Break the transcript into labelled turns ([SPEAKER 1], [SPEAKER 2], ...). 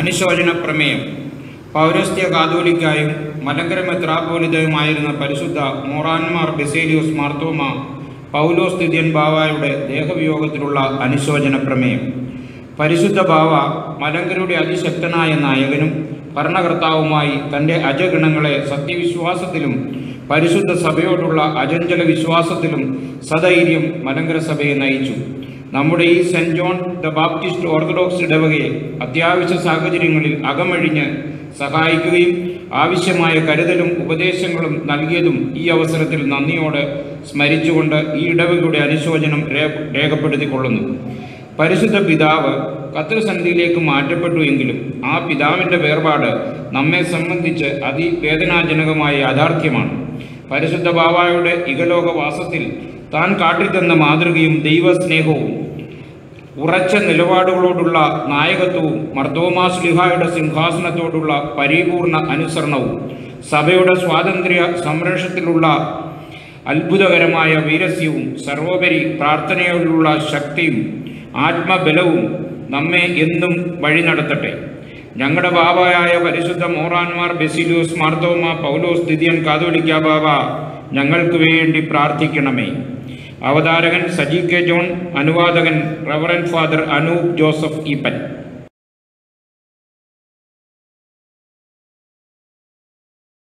[SPEAKER 1] അനുശോചന പ്രമേയം പൗരസ്ത്യ കാതോലിക്കായും മലങ്കര മെത്രാപോലിതയുമായിരുന്ന പരിശുദ്ധ മോറാൻമാർ ബെസേലിയോസ് മാർത്തോമ പൗലോസ് തിര്യൻ ബാവായുടെ ദേഹവിയോഗത്തിലുള്ള അനുശോചന പ്രമേയം പരിശുദ്ധ ബാവ മലങ്കരുടെ അതിശക്തനായ നായകനും ഭരണകർത്താവുമായി തൻ്റെ അജഗണങ്ങളെ സത്യവിശ്വാസത്തിലും പരിശുദ്ധ സഭയോടുള്ള അചഞ്ചല വിശ്വാസത്തിലും സധൈര്യം മലങ്കര സഭയെ നയിച്ചു നമ്മുടെ ഈ saint John the Baptist Orthodox ഇടവകയെ അത്യാവശ്യ സാഹചര്യങ്ങളിൽ അകമഴിഞ്ഞ് സഹായിക്കുകയും ആവശ്യമായ കരുതലും ഉപദേശങ്ങളും നൽകിയതും ഈ അവസരത്തിൽ നന്ദിയോടെ സ്മരിച്ചുകൊണ്ട് ഈ ഇടവകയുടെ അനുശോചനം രേ- രേഖപ്പെടുത്തിക്കൊള്ളുന്നു പരിശുദ്ധ പിതാവ് കത്രസന്ധിയിലേക്ക് മാറ്റപ്പെട്ടു എങ്കിലും ആ പിതാവിൻ്റെ വേർപാട് നമ്മെ സംബന്ധിച്ച് അതിവേദനാജനകമായ യാഥാർത്ഥ്യമാണ് പരിശുദ്ധ ബാവായുടെ ഇകലോകവാസത്തിൽ താൻ കാട്ടിത്തന്ന മാതൃകയും ദൈവസ്നേഹവും ഉറച്ച നിലപാടുകളോടുള്ള നായകത്വവും മർദ്ദോമാസ്ലിഹായുടെ സിംഹാസനത്തോടുള്ള പരിപൂർണ അനുസരണവും സഭയുടെ സ്വാതന്ത്ര്യ സംരക്ഷണത്തിലുള്ള അത്ഭുതകരമായ വീരസ്യവും സർവോപരി പ്രാർത്ഥനയോടുള്ള ശക്തിയും ആത്മബലവും നമ്മെ എന്നും വഴി നടത്തട്ടെ ഞങ്ങളുടെ ബാബയായ പരിശുദ്ധ മോറാൻമാർ ബെസിലൂസ് മാർത്തോമ പൗലോസ് ദിദിയൻ കാതോലിക്ക ബാബ ഞങ്ങൾക്ക് വേണ്ടി പ്രാർത്ഥിക്കണമേ അവതാരകൻ സജി കെ ജോൺ അനുവാദകൻ reverend father Anoop Joseph Eappen